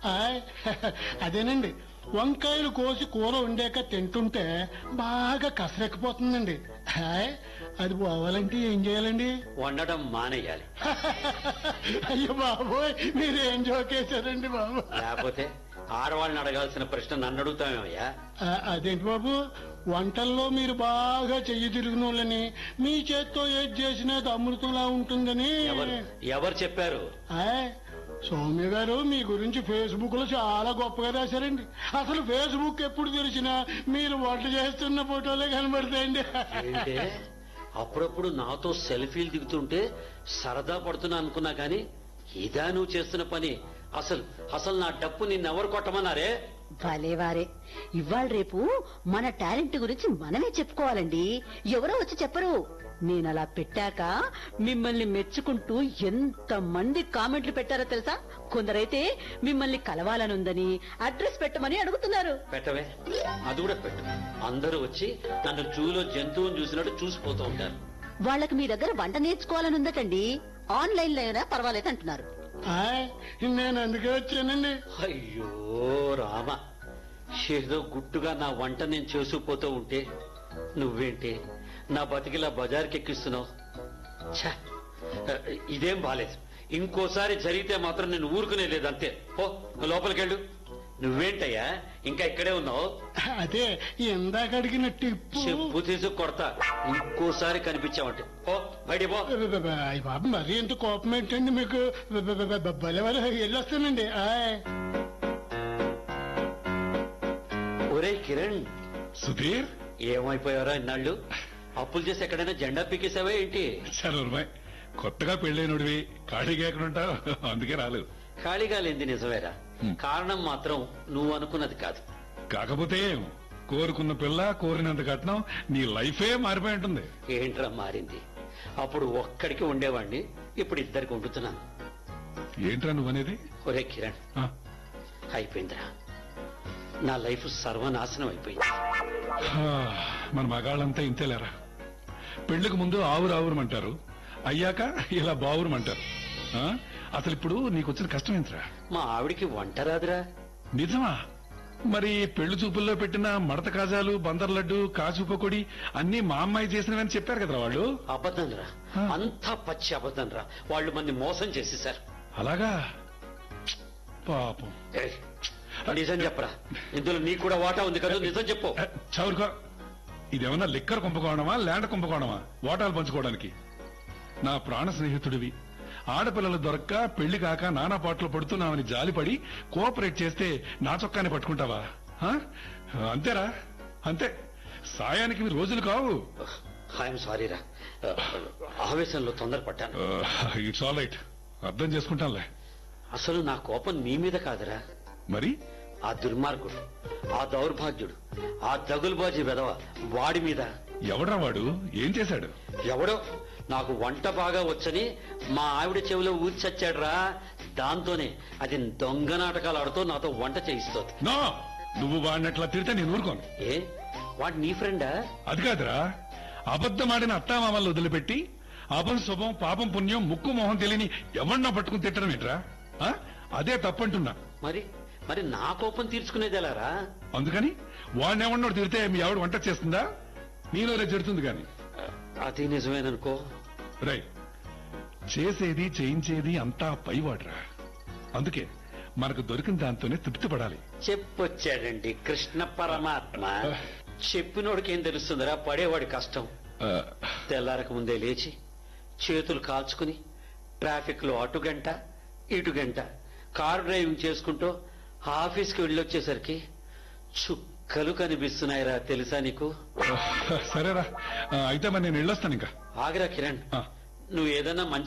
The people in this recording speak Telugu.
ఆయ్, అదేనండి వంకాయలు కోసి కూర వండాక తింటుంటే బాగా కసరెక్కిపోతుందండి ఆయ్, అది పోవాలంటే ఏం చేయాలండి వండడం మానేయాలి అయ్యో బాబోయ్ మీరు ఏం జోకేశారండి బాబు లేకపోతే ఆడవాళ్ళని అడగాల్సిన ప్రశ్న నన్ను అడుగుతామేమయ్యా ఆ, అదేంటి బాబు వంటల్లో మీరు బాగా చెయ్యి తిరిగిన వాళ్ళని మీ చేత్తో ఏది చేసినా అది అమృతంలా ఉంటుందని ఎవరు ఎవరు చెప్పారు ఆయ్, సౌమ్య గారు మీ గురించి ఫేస్బుక్ లో చాలా గొప్పగా రాశారండి అసలు ఫేస్బుక్ ఎప్పుడు తెరిచినా మీరు వంట చేస్తున్న ఫోటోలే కనబడతాయండి ఏంటే అప్పుడప్పుడు నాతో సెల్ఫీలు దిగుతుంటే సరదా పడుతున్నా అనుకున్నా గాని ఇదా నువ్వు చేస్తున్న పని అసలు అసలు నా డప్పు నిన్నెవరు కొట్టమన్నారే భలేవారే ఇవాళ రేపు మన టాలెంట్ గురించి మనమే చెప్పుకోవాలండి ఎవరో వచ్చి చెప్పరు నేను అలా పెట్టాక మిమ్మల్ని మెచ్చుకుంటూ ఎంత మంది కామెంట్లు పెట్టారో తెలుసా కొందరైతే మిమ్మల్ని కలవాలనుందని అడ్రస్ పెట్టమని అడుగుతున్నారు పెట్టవే అది కూడా పెట్టు అందరూ వచ్చి నన్ను జూలో జంతువుని చూసినట్టు చూసిపోతూ ఉంటారు వాళ్ళకి మీ దగ్గర వంట నేర్చుకోవాలనుందటండి ఆన్లైన్ లో అయినా పర్వాలేదు అంటున్నారు ఆయ్, నేను అందుకే వచ్చానండి అయ్యో రామ ఏదో గుట్టుగా నా వంట నేను చేసుకుపోతూ ఉంటే నువ్వేంటి నా బతికిలా బజార్కి ఎక్కిస్తున్నావు ఛ, ఇదేం బాలేదు ఇంకోసారి జరిగితే మాత్రం నేను ఊరుకునే లేదు అంతే ఓ లోపలికెళ్ళు నువ్వేంటయ్యా ఇంకా ఇక్కడే ఉన్నావు అదే ఇందాక అడిగిన టిప్పు చెప్పు తీసి కొడతా ఇంకోసారి కనిపించావంటే ఓ బయటికి పో అయ్య బాబు మరీ ఎంత కోపం ఏంటండి మీకు భలేవారు వెళ్ళొస్తానండి ఆయ్ ఒరే కిరణ్ సుధీర్ ఏమైపోయారా ఇన్నాళ్ళు అప్పులు చేసి ఎక్కడైనా జెండా పీకేసావా ఏంటి చరూర్మాయ్ కొత్తగా పెళ్ళైనడివి ఖాళీగా ఎక్కడుంటావు అందుకే రాలేదు ఖాళీగా లేంది నిజమేరా కారణం మాత్రం నువ్వు అనుకున్నది కాదు కాకపోతే ఏం? కోరుకున్న పిల్ల కోరినంత కట్నం నీ లైఫే మారిపోయి ఉంటుంది ఏంట్రా మారింది అప్పుడు ఒక్కడికి ఉండేవాణ్ణి ఇప్పుడు ఇద్దరికి వండుతున్నాను ఏంట్రా నువ్వనేది ఒరే కిరణ్ ఆ, అయిపోయిందిరా నా లైఫ్ సర్వనాశనం అయిపోయింది హా, మన మగాళ్ళంతా ఇంతేలేరా పెళ్లికి ముందు ఆవురు ఆవురమంటారు అయ్యాక ఇలా బావురమంటారు ఆ? అసలు ఇప్పుడు నీకు వచ్చిన కష్టం ఏంట్రా మా ఆవిడికి వంట రాదురా నిజమా మరి పెళ్లి చూపుల్లో పెట్టిన మడత కాజాలు బందర్ లడ్డు కాజు పకోడి అన్ని మా అమ్మాయి చేసినవని చెప్పారు కదరా వాళ్ళు అబద్ధం రా ఆ. అంతా పచ్చి అబద్ధం రా వాళ్ళు మంది మోసం చేసేశారు అలాగా పాపం ఏయ్, నిజం చెప్పరా ఇందులో నీకు కూడా వాటా ఉంది కదా నిజం చెప్పు ఏ, చౌరుకో ఇదేమన్నా లిక్కర్ కుంభకోణమా ల్యాండ్ కుంభకోణమా వాటాలు పంచుకోవడానికి నా ప్రాణ స్నేహితుడివి ఆడపిల్లలు దొరక్క పెళ్లి కాక నానా పాటలు పడుతున్నామని జాలిపడి కోఆపరేట్ చేస్తే నా చొక్కాని పట్టుకుంటావా ఆ? అంతేరా అంతే సాయానికి ఇవి రోజులు కావు ఐఎమ్ సారీ రా ఆవేశంలో తొందరపడ్డాను ఇట్స్ ఆల్ రైట్ అర్థం చేసుకుంటానులే అసలు నా కోపం నీ మీద కాదురా మరి ఆ దుర్మార్గుడు ఆ దౌర్భాగ్యుడు ఆ దగులుబాజీ వెధవ వాడి మీద ఎవడ్రా వాడు ఏం చేశాడు ఎవడో నాకు వంట బాగా వచ్చని మా ఆవిడ చెవిలో ఊర్చచ్చాడురా దాంతోనే అది దొంగ నాటకాలు ఆడుతూ నాతో వంట చేయిస్తోంది నో నువ్వు వాడినట్లా తిడితే నేను ఊరుకోను ఏ వాడు నీ ఫ్రెండా అది కాదురా అబద్ధమాడిన అత్తామామల్ని వదిలిపెట్టి అపం శుభం పాపం పుణ్యం ముక్కు మొహం తెలియని ఎవరినో పట్టుకుని తిట్టడం ఏంట్రా ఆ? అదే తప్పంటున్నా మరి మరి నా కోపం తీర్చుకునేది ఎలారా అందుకని వాడినేమన్నాడు తిడితే మీ ఆవిడ వంట చేస్తుందా నీలో రే చెడుతుంది కాని అది నిజమేననుకో రై చేసేది చేయించేది అంతా పైవాడ్రా అందుకే మనకు దొరికిన దాంతోనే తృప్తి పడాలి చెప్పొచ్చాడండి కృష్ణ పరమాత్మ చెప్పినోడికి ఏం తెలుస్తుందిరా పడేవాడి కష్టం ఆ, తెల్లారక ముందే లేచి చేతులు కాల్చుకుని ట్రాఫిక్ లో అటు గంట ఇటు గంట కారు డ్రైవింగ్ చేసుకుంటూ ఆఫీస్కి వెళ్ళొచ్చేసరికి చుక్కలు కనిపిస్తున్నాయిరా తెలుసా నీకు సరేరా ఆ, అయితే మరి నేను వెళ్ళొస్తాను ఇంకా ఆగరా కిరణ్ ఆ. నువ్వు ఏదైనా మంచి